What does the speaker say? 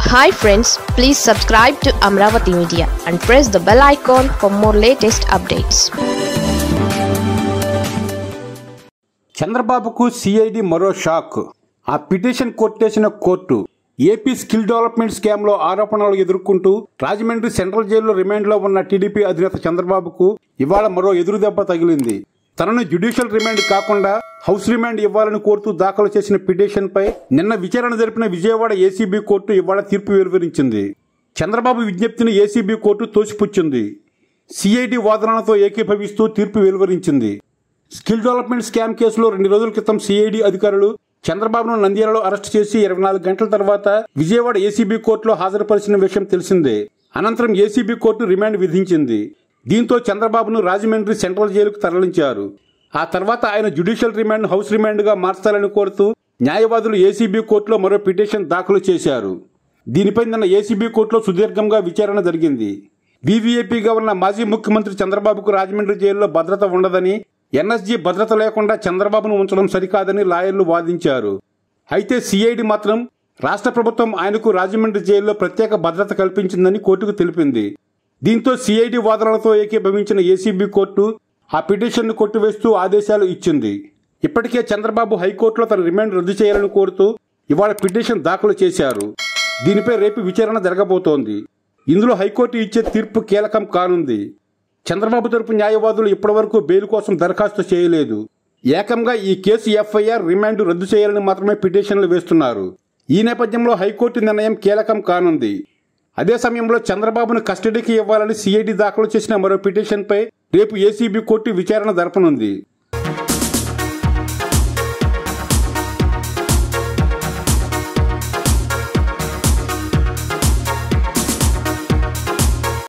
hi friends please subscribe to Amaravati media and press the bell icon for more latest updates చంద్రబాబుకు CID మరో shock ఆ petition కొట్టేసిన court AP skill development scam లో ఆరోపణలు ఎదుర్కొంటూ Rajahmundry central జైల్లో రిమాండ్ లో ఉన్న టీడీపీ అధినేత చంద్రబాబుకు ఇవాళ మరో ఎదురు దెబ్బ తగిలింది తనను జ్యుడిషియల్ రిమాండ్ కాకుండా హౌస్ రిమాండ్ ఇవ్వాలని కోరుతూ దాఖలు చేసిన పిటిషన్ పై నిన్న విచారణ జరిపిన విజయవాడ ఏసీబీ కోర్టు ఇవాళ తీర్పు వెలువరించింది చంద్రబాబు విజ్ఞప్తిని ఏసీబీ కోర్టు తోసిపుచ్చింది సిఐడి వాదనలతో ఏకీభవిస్తూ తీర్పు వెలువరించింది స్కిల్ డెవలప్మెంట్ స్కామ్ కేసులో రెండు రోజుల క్రితం సిఐడి అధికారులు చంద్రబాబును నంద్యాలలో అరెస్ట్ చేసి ఇరవై నాలుగు గంటల తర్వాత విజయవాడ ఏసీబీ కోర్టులో హాజరుపరిచిన విషయం తెలిసిందే అనంతరం ఏసీబీ కోర్టు రిమాండ్ విధించింది దీంతో చంద్రబాబును రాజమండ్రి సెంట్రల్ జైలుకు తరలించారు ఆ తర్వాత ఆయన జ్యుడిషియల్ రిమాండ్ హౌస్ రిమాండ్గా మార్చాలని కోరుతూ న్యాయవాదులు ఏసీబీ కోర్టులో మరో పిటిషన్ దాఖలు చేశారు దీనిపై నిన్న ఏసీబీ కోర్టులో సుదీర్ఘంగా విచారణ జరిగింది బీవీఏపీగా ఉన్న మాజీ ముఖ్యమంత్రి చంద్రబాబుకు రాజమండ్రి జైల్లో భద్రత ఉండదని ఎన్ఎస్జీ భద్రత లేకుండా చంద్రబాబును ఉంచడం సరికాదని లాయర్లు వాదించారు అయితే సిఐడి మాత్రం రాష్ట్ర ప్రభుత్వం ఆయనకు రాజమండ్రి జైల్లో ప్రత్యేక భద్రత కల్పించిందని కోర్టుకు తెలిపింది దీంతో సిఐడి వాదనలతో ఏకీభవించిన ఏసీబీ కోర్టు ఆ పిటిషన్ను కొట్టివేస్తూ ఆదేశాలు ఇచ్చింది ఇప్పటికే చంద్రబాబు హైకోర్టులో తన రిమాండ్ రద్దు చేయాలని కోరుతూ ఇవాళ పిటిషన్ దాఖలు చేశారు దీనిపై రేపు విచారణ జరగబోతోంది ఇందులో హైకోర్టు ఇచ్చే తీర్పు కీలకం కానుంది చంద్రబాబు తరపు న్యాయవాదులు ఇప్పటివరకు బెయిల్ కోసం దరఖాస్తు చేయలేదు ఏకంగా ఈ కేసు ఎఫ్ఐఆర్ రిమాండ్ రద్దు చేయాలని మాత్రమే పిటిషన్లు వేస్తున్నారు ఈ నేపథ్యంలో హైకోర్టు నిర్ణయం కీలకం కానుంది అదే సమయంలో చంద్రబాబును కస్టడీకి ఇవ్వాలని సిఐడి దాఖలు చేసిన మరో పిటిషన్పై రేపు ఏసీబీ కోర్టు విచారణ జరపనుంది